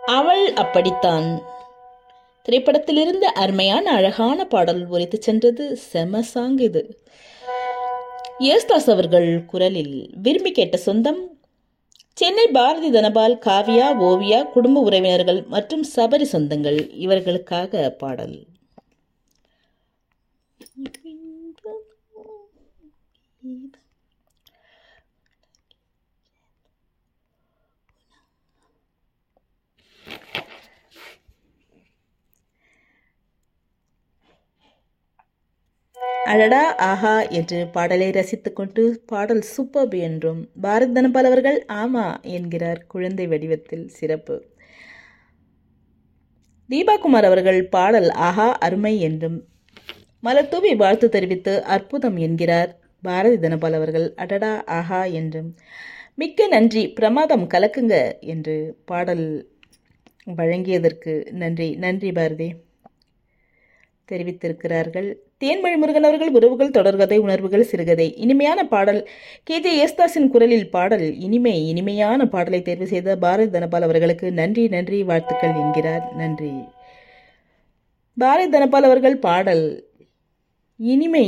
அவள் அப்படித்தான் திரைப்படத்திலிருந்து அருமையான அழகான பாடல் ஒலித்து சென்றது செம சாங் இது யேசுதாஸ் அவர்கள் குரலில் விரும்பி கேட்ட சொந்தம் சென்னை பாரதி தனபால் காவியா ஓவியா குடும்ப உறவினர்கள் மற்றும் சபரி சொந்தங்கள் இவர்களுக்காக பாடல் அடடா ஆஹா என்று பாடலை ரசித்துக்கொண்டு பாடல் சூப்பர்ப் என்றும் பாரத் தனபால் அவர்கள் ஆமா என்கிறார் குழந்தை வடிவத்தில் சிறப்பு தீபாகுமார் அவர்கள் பாடல் ஆஹா அருமை என்றும் மலர்தூவி வாழ்த்து தெரிவித்து அற்புதம் என்கிறார் பாரதி தனபால் அவர்கள் அடடா ஆஹா என்றும் மிக்க நன்றி பிரமாதம் கலக்குங்க என்று பாடல் வழங்கியதற்கு நன்றி நன்றி பாரதி தெரிவித்திருக்கிறார்கள் தேன்மொழி முருகன் அவர்கள் உறவுகள் தொடர்கதை உணர்வுகள் சிறுகதை இனிமையான பாடல் கே ஜே ஏஸ்தாஸின் குரலில் பாடல் இனிமை இனிமையான பாடலை தேர்வு செய்த பாரதி தனபால் அவர்களுக்கு நன்றி நன்றி வாழ்த்துக்கள் என்கிறார் நன்றி பாரதி தனபால் அவர்கள் பாடல் இனிமை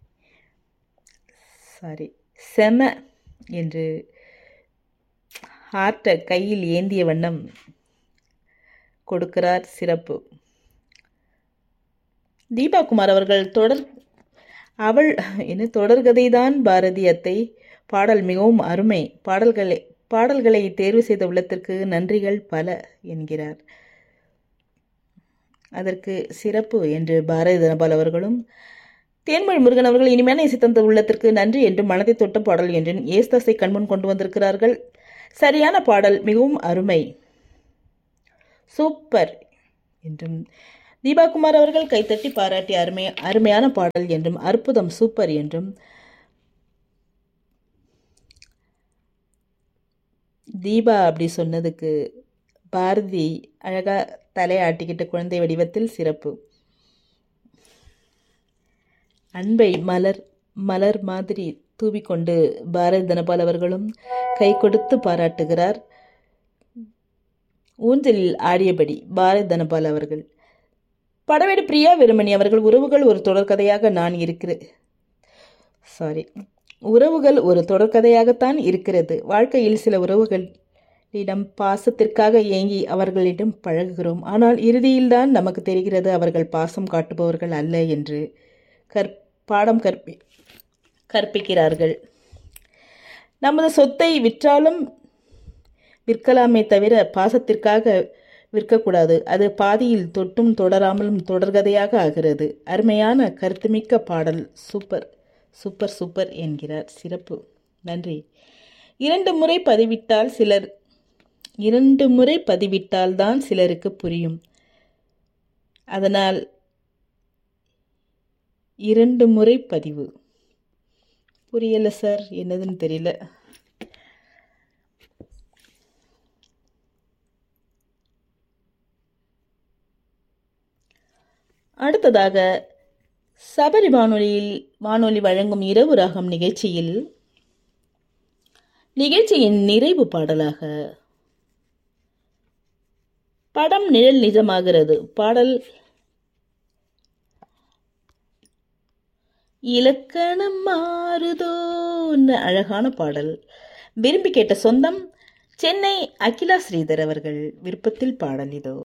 சாரி செம என்று ஹார்ட்டை கையில் ஏந்திய வண்ணம் கொடுக்கிறார் சிறப்பு தீபாகுமார் அவர்கள் தொடர் அவள் என்ன தொடர்கதைதான் பாரதி அத்தை பாடல் மிகவும் அருமை பாடல்களை பாடல்களை தேர்வு செய்த உள்ளத்திற்கு நன்றிகள் பல என்கிறார் அதற்கு சிறப்பு என்று பாரதி தனபால் அவர்களும் தேன்மொழி முருகன் அவர்கள் இனிமையான இசைத்தந்த உள்ளத்திற்கு நன்றி என்றும் மனதை தொட்ட பாடல் என்றும் ஏஸ்தாஸை கண்முன் கொண்டு வந்திருக்கிறார்கள் சரியான பாடல் மிகவும் அருமை சூப்பர் என்றும் தீபாகுமார் அவர்கள் கைத்தட்டி பாராட்டி அருமை அருமையான பாடல் என்றும் அற்புதம் சூப்பர் என்றும் தீபா அப்படி சொன்னதுக்கு பாரதி அழகா தலையாட்டிக்கிட்ட குழந்தை வடிவத்தில் சிறப்பு அன்பை மலர் மலர் மாதிரி தூவிக்கொண்டு பாரதி தனபால் அவர்களும் கை கொடுத்து பாராட்டுகிறார் ஊஞ்சலில் ஆடியபடி பாரதி தனபால் அவர்கள் படவேடு பிரியா வீரமணி அவர்கள் உறவுகள் ஒரு தொடர்கதையாக நான் இருக்கிறேன் சாரி உறவுகள் ஒரு தொடர்கதையாகத்தான் இருக்கிறது வாழ்க்கையில் சில உறவுகளிடம் பாசத்திற்காக ஏங்கி அவர்களிடம் பழகுகிறோம் ஆனால் இறுதியில்தான் நமக்கு தெரிகிறது அவர்கள் பாசம் காட்டுபவர்கள் அல்ல என்று கற் பாடம் கற்பி கற்பிக்கிறார்கள் நமது சொத்தை விற்றாலும் விற்கலாமே தவிர பாசத்திற்காக விற்கக்கூடாது அது பாதியில் தொட்டும் தொடராமலும் தொடர்கதையாக ஆகிறது அருமையான கருத்துமிக்க பாடல் சூப்பர் சூப்பர் சூப்பர் என்கிறார் சிறப்பு நன்றி இரண்டு முறை பதிவிட்டால் சிலர் இரண்டு முறை பதிவிட்டால் தான் சிலருக்கு புரியும் அதனால் இரண்டு முறை பதிவு புரியல சார் என்னதுன்னு தெரியல அடுத்ததாக சபரி வானொலியில் வானொலி வழங்கும் இரவு ராகம் நிகழ்ச்சியில் நிகழ்ச்சியின் நிறைவு பாடலாக படம் நிழல் நிஜமாகிறது பாடல் இலக்கணம் மாறுதோன்னு அழகான பாடல் விரும்பி கேட்ட சொந்தம் சென்னை அகிலா ஸ்ரீதர் அவர்கள் விருப்பத்தில் பாடல் இதோ